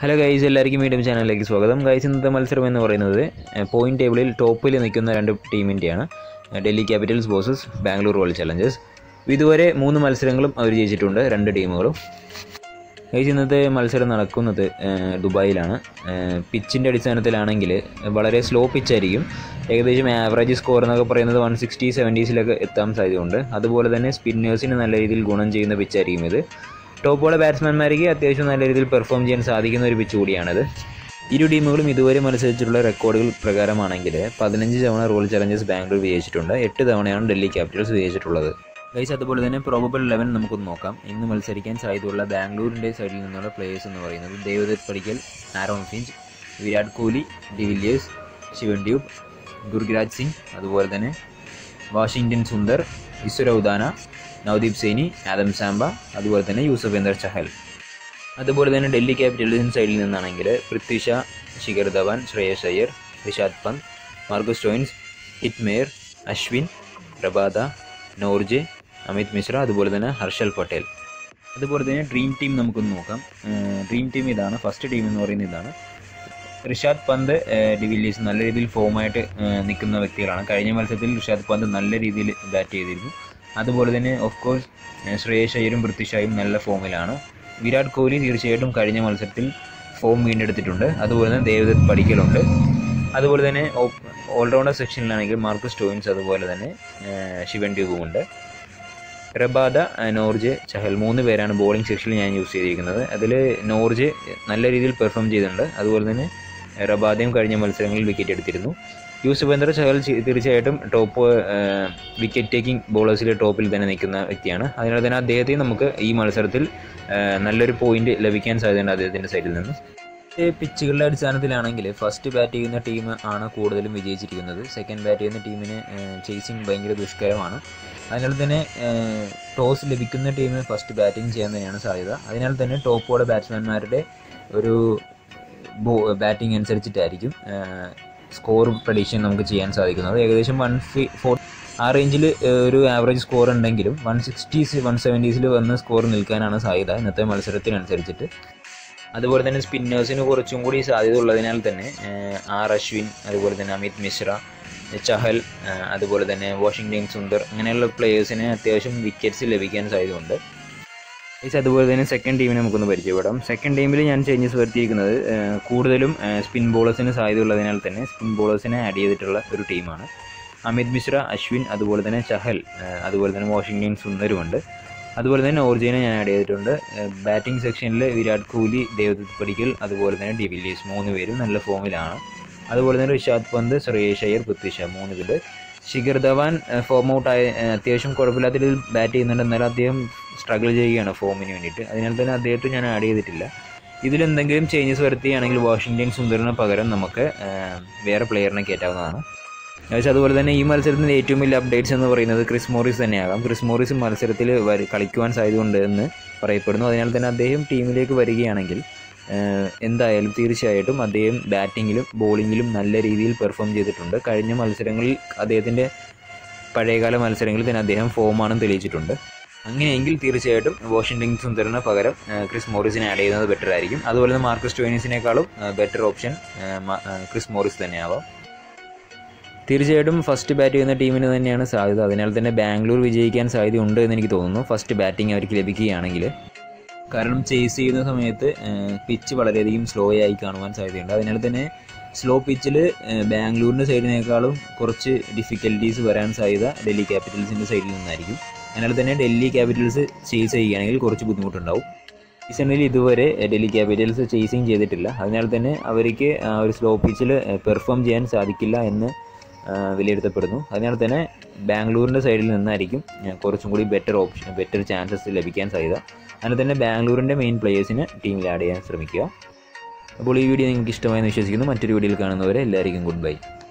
hello guys എല്ലാവർക്കും medium ചാനലിലേക്ക് സ്വാഗതം ഗൈസ് ഇന്നത്തെ മത്സരം എന്ന് പറയുന്നത് പോയിന്റ് ടേബിളിൽ ടോപ്പിൽ നിൽക്കുന്ന രണ്ട് ടീമിൻ്റെയാണ് ഡൽഹി ക്യാപിറ്റൽസ് ബോസസ് ബാംഗ്ലൂർ റോയൽ ചലഞ്ചേഴ്സ് ഇതുവരെ മൂന്ന് മത്സരങ്ങളും അവർ ജയിച്ചിട്ടുണ്ട് രണ്ട് ടീമുകളും ഗൈസ് ഇന്നത്തെ മത്സരം നടക്കുന്നത് ഏഹ്, ദുബായിലാണ് പിച്ചിൻ്റെ അടിസ്ഥാനത്തിലാണെങ്കിൽ വളരെ സ്ലോ പിച്ചായിരിക്കും ഏകദേശം ആവറേജ് സ്കോർ എന്നൊക്കെ പറയുന്നത് വൺ സിക്സ്റ്റി സെവൻറ്റീസിലൊക്കെ എത്താൻ സാധ്യതയുണ്ട് അതുപോലെ തന്നെ സ്പിന്നേഴ്സിന് നല്ല രീതിയിൽ ഗുണം ചെയ്യുന്ന പിച്ചായിരിക്കും ഇത് ടോപ്പോളെ ബാറ്റ്സ്മാൻമാർക്ക് അത്യാവശ്യം നല്ല രീതിയിൽ പെർഫോം ചെയ്യാൻ സാധിക്കുന്ന ഒരു പിച്ച് കൂടിയാണിത് ഇരു ടീമുകളും ഇതുവരെ മത്സരിച്ചിട്ടുള്ള റെക്കോർഡുകൾ പ്രകാരമാണെങ്കിൽ പതിനഞ്ച് തവണ റോയൽ ചലഞ്ചേഴ്സ് ബാംഗ്ലൂർ വിജയിച്ചിട്ടുണ്ട് എട്ട് തവണയാണ് ഡൽഹി ക്യാപിറ്റൽസ് വിജയിച്ചിട്ടുള്ളത് ഗൈസ് അതുപോലെ തന്നെ പ്രോബബിൾ ലെവൻ നമുക്കൊന്ന് നോക്കാം ഇന്ന് മത്സരിക്കാൻ സാധ്യതയുള്ള ബാംഗ്ലൂരിൻ്റെ സൈഡിൽ നിന്നുള്ള പ്ലേയേഴ്സ് എന്ന് പറയുന്നത് Devdutt Padikkal Aaron Finch Virat Kohli de Villiers Shivam Dube ദുർഗരാജ് സിംഗ് അതുപോലെ തന്നെ വാഷിങ്ടൺ സുന്ദർ ഈശ്വര ഉദാന നവദീപ് സൈനി ആദം സാംബ അതുപോലെ തന്നെ യൂസഫേന്ദർ ചഹൽ അതുപോലെ തന്നെ ഡൽഹി ക്യാപിറ്റൽസിൻ്റെ സൈഡിൽ നിന്നാണെങ്കിൽ പൃഥ്വി ഷാ ശിഖർ ധവാൻ ശ്രേയസ് അയ്യർ റിഷാദ് പന്ത് മാർഗസ് സ്റ്റോയിൻസ് ഹിറ്റ്മേർ അശ്വിൻ പ്രഭാത നോർജെ അമിത് മിശ്ര അതുപോലെ തന്നെ ഹർഷൽ പട്ടേൽ അതുപോലെ തന്നെ ഡ്രീം ടീം നമുക്കൊന്ന് നോക്കാം ഡ്രീം ടീം ഇതാണ് ഫസ്റ്റ് ടീം എന്ന് പറയുന്നത് ഇതാണ് റിഷാദ് പന്ത് ഏഹ്, ഡിവില്ലിയേഴ്സ് നല്ല രീതിയിൽ ഫോമായിട്ട് ഏഹ്, നിൽക്കുന്ന വ്യക്തികളാണ് കഴിഞ്ഞ മത്സരത്തിൽ റിഷാദ് പന്ത് നല്ല രീതിയിൽ ബാറ്റ് ചെയ്തിരുന്നു അതുപോലെ തന്നെ ഓഫ് കോഴ്സ് ശ്രേയസ് അയ്യരും പൃഥ്വിഷായും നല്ല ഫോമിലാണ് വിരാട് കോഹ്ലി തീർച്ചയായിട്ടും കഴിഞ്ഞ മത്സരത്തിൽ ഫോം വീണ്ടെടുത്തിട്ടുണ്ട് അതുപോലെ തന്നെ ദേവദത്ത് പടിക്കലുണ്ട് അതുപോലെ തന്നെ ഓൾറൗണ്ടർ സെക്ഷനിലാണെങ്കിൽ മാർക്കസ് സ്റ്റോയിൻസ് അതുപോലെ തന്നെ ഏഹ്, ശിവൻ ട്യൂബുമുണ്ട് റബാദ ഏഹ്, നോർജ് ചഹൽ മൂന്ന് പേരാണ് ബോളിംഗ് സെക്ഷനിൽ ഞാൻ യൂസ് ചെയ്തിരിക്കുന്നത് അതിൽ നോർജ് നല്ല രീതിയിൽ പെർഫോം ചെയ്തിട്ടുണ്ട് അതുപോലെ തന്നെ റബാദയും കഴിഞ്ഞ മത്സരങ്ങളിൽ വിക്കറ്റ് എടുത്തിരുന്നു യൂസുഫേന്ദ്ര ചഹൽ ചി- തീർച്ചയായിട്ടും ടോപ്പ് വിക്കറ്റ് ടേക്കിംഗ് ബോളേഴ്സിൽ ടോപ്പിൽ തന്നെ നിൽക്കുന്ന വ്യക്തിയാണ് അതിനാൽ തന്നെ അദ്ദേഹത്തെ നമുക്ക് ഈ മത്സരത്തിൽ ഏഹ്, നല്ലൊരു പോയിന്റ് ലഭിക്കാൻ സാധ്യതയുണ്ട് അദ്ദേഹത്തിൻ്റെ സൈഡിൽ നിന്ന് ഈ പിച്ചുകളുടെ അടിസ്ഥാനത്തിലാണെങ്കിൽ ഫസ്റ്റ് ബാറ്റ് ചെയ്യുന്ന ടീം ആണ് കൂടുതലും വിജയിച്ചിരിക്കുന്നത് സെക്കൻഡ് ബാറ്റ് ചെയ്യുന്ന ടീമിന് ചേസിങ് ഭയങ്കര ദുഷ്കരമാണ് അതിനാൽ തന്നെ ടോസ് ലഭിക്കുന്ന ടീം ഫസ്റ്റ് ബാറ്റിംഗ് ചെയ്യാൻ തന്നെയാണ് സാധ്യത അതിനാൽ തന്നെ ടോപ്പോടെ ബാറ്റ്സ്മാൻമാരുടെ ഒരു ബോ ബാറ്റിംഗ് അനുസരിച്ചിട്ടായിരിക്കും സ്കോർ പ്രഡിക്ഷൻ നമുക്ക് ചെയ്യാൻ സാധിക്കുന്നത് ഏകദേശം വൺ ഫി ഫോർ ആ റേഞ്ചിൽ ഒരു ആവറേജ് സ്കോർ ഉണ്ടെങ്കിലും വൺ സിക്സ്റ്റീസ് വൺ സെവൻറ്റീസിൽ വന്ന് സ്കോർ നിൽക്കാനാണ് സാധ്യത ഇന്നത്തെ മത്സരത്തിനനുസരിച്ചിട്ട് അതുപോലെ തന്നെ സ്പിന്നേഴ്സിന് കുറച്ചും കൂടി സാധ്യത ഉള്ളതിനാൽ തന്നെ ഏഹ്, ആർ അശ്വിൻ അതുപോലെ തന്നെ അമിത് മിശ്ര ചഹൽ ഏഹ്, അതുപോലെ തന്നെ വാഷിങ്ടൺ സുന്ദർ അങ്ങനെയുള്ള പ്ലേയേഴ്സിന് അത്യാവശ്യം വിക്കറ്റ്സ് ലഭിക്കാൻ സാധ്യതയുണ്ട് ഗൈസ് അതുപോലെ തന്നെ സെക്കൻഡ് ടീമിനെ നമുക്കൊന്ന് പരിചയപ്പെടാം സെക്കൻഡ് ടീമിൽ ഞാൻ ചേഞ്ചസ് വരുത്തിയിരിക്കുന്നത് ഏഹ്, കൂടുതലും സ്പിൻ ബോളേഴ്സിന് സാധ്യതയുള്ളതിനാൽ തന്നെ സ്പിൻ ബോളേഴ്സിനെ ആഡ് ചെയ്തിട്ടുള്ള ഒരു ടീമാണ് അമിത് മിശ്ര അശ്വിൻ അതുപോലെ തന്നെ ചഹൽ ഏഹ്, അതുപോലെ തന്നെ വാഷിങ്ടൺ സുന്ദരുമുണ്ട് അതുപോലെ തന്നെ ഓർജിനെ ഞാൻ ആഡ് ചെയ്തിട്ടുണ്ട് ബാറ്റിംഗ് സെക്ഷനിൽ വിരാട് കോഹ്ലി ദേവദത്ത് പടിക്കൽ അതുപോലെ തന്നെ ഡിവില്ലിയേഴ്സ് മൂന്ന് പേരും നല്ല ഫോമിലാണ് അതുപോലെ തന്നെ റിഷാദ് പന്ത് ശ്രേയസ് അയ്യർ പൃഥ്വി ഷാ മൂന്ന് പേര് ശിഖർ ധവാൻ ഫോം ഔട്ട് ആയ ഏഹ്, അത്യാവശ്യം കുഴപ്പമില്ലാത്ത രീതിയിൽ ബാറ്റ് ചെയ്യുന്നുണ്ട് എന്നാലും അദ്ദേഹം സ്ട്രഗിൾ ചെയ്യുകയാണ് ഫോമിന് വേണ്ടിയിട്ട് അതിനാൽ തന്നെ അദ്ദേഹത്തെ ഞാൻ ആഡ് ചെയ്തിട്ടില്ല ഇതിലെന്തെങ്കിലും ചേഞ്ചസ് വരുത്തുകയാണെങ്കിൽ വാഷിങ്ടൺ സുന്ദറിന് പകരം നമുക്ക് ഏഹ്, വേറെ പ്ലെയറിനെ കയറ്റാവുന്നതാണ് പക്ഷേ അതുപോലെ തന്നെ ഈ മത്സരത്തിൻ്റെ ഏറ്റവും വലിയ അപ്ഡേറ്റ്സ് എന്ന് പറയുന്നത് ക്രിസ് മോറിസ് തന്നെയാകാം ക്രിസ് മോറിസ് മത്സരത്തിൽ വര കളിക്കുവാൻ സാധ്യതയുണ്ട് എന്ന് പറയപ്പെടുന്നു അതിനാൽ തന്നെ അദ്ദേഹം ടീമിലേക്ക് വരികയാണെങ്കിൽ ഏഹ്, എന്തായാലും തീർച്ചയായിട്ടും അദ്ദേഹം ബാറ്റിങ്ങിലും ബോളിങ്ങിലും നല്ല രീതിയിൽ പെർഫോം ചെയ്തിട്ടുണ്ട് കഴിഞ്ഞ മത്സരങ്ങളിൽ അദ്ദേഹത്തിൻ്റെ പഴയകാല മത്സരങ്ങളിൽ തന്നെ അദ്ദേഹം ഫോമാണ് തെളിയിച്ചിട്ടുണ്ട് അങ്ങനെയെങ്കിൽ തീർച്ചയായിട്ടും വാഷിങ്ടൺ സുന്ദറിന് പകരം ഏഹ്, ക്രിസ് മോറിസിനെ ആഡ് ചെയ്യുന്നത് ബെറ്റർ ആയിരിക്കും അതുപോലെ തന്നെ മാർക്കസ് ടോയിനിസിനേക്കാളും ബെറ്റർ ഓപ്ഷൻ ഏഹ്, മ- ഏഹ്, ക്രിസ് മോറിസ് തന്നെയാവാം തീർച്ചയായിട്ടും ഫസ്റ്റ് ബാറ്റ് ചെയ്യുന്ന ടീമിന് തന്നെയാണ് സാധ്യത അതിനാൽ തന്നെ ബാംഗ്ലൂർ വിജയിക്കാൻ സാധ്യതയുണ്ട് എന്ന് എനിക്ക് തോന്നുന്നു ഫസ്റ്റ് ബാറ്റിംഗ് അവർക്ക് ലഭിക്കുകയാണെങ്കിൽ കാരണം ചേസ് ചെയ്യുന്ന സമയത്ത് പിച്ച് വളരെയധികം സ്ലോ ആയി കാണുവാൻ സാധ്യതയുണ്ട് അതിനാൽ തന്നെ സ്ലോ പിച്ചിൽ ബാംഗ്ലൂരിൻ്റെ സൈഡിനേക്കാളും കുറച്ച് ഡിഫിക്കൽട്ടീസ് വരാൻ സാധ്യത ഡൽഹി ക്യാപിറ്റൽസിൻ്റെ സൈഡിൽ നിന്നായിരിക്കും അതിനാൽ തന്നെ ഡൽഹി ക്യാപിറ്റൽസ് ചേസ് ചെയ്യുകയാണെങ്കിൽ കുറച്ച് ബുദ്ധിമുട്ടുണ്ടാവും സീസണിൽ ഇതുവരെ ഡൽഹി ക്യാപിറ്റൽസ് ചേസിങ് ചെയ്തിട്ടില്ല അതിനാൽ തന്നെ അവർക്ക് ആ ഒരു സ്ലോ പിച്ചിൽ പെർഫോം ചെയ്യാൻ സാധിക്കില്ല എന്ന് ആ, വിലയിരുത്തപ്പെടുന്നു അതിനാൽ തന്നെ ബാംഗ്ലൂരിൻ്റെ സൈഡിൽ നിന്നായിരിക്കും ആ, കുറച്ചും കൂടി ബെറ്റർ ഓപ്ഷൻ ബെറ്റർ ചാൻസസ് ലഭിക്കാൻ സാധ്യത അതിനാൽ തന്നെ ബാംഗ്ലൂരിൻ്റെ മെയിൻ പ്ലേയേഴ്സിന് ടീമിൽ ആഡ് ചെയ്യാൻ ശ്രമിക്കുക അപ്പോൾ ഈ വീഡിയോ നിങ്ങൾക്ക് ഇഷ്ടമായെന്ന് വിശ്വസിക്കുന്നു മറ്റൊരു വീഡിയോയിൽ കാണുന്നവരെ എല്ലാവർക്കും ഗുഡ് ബൈ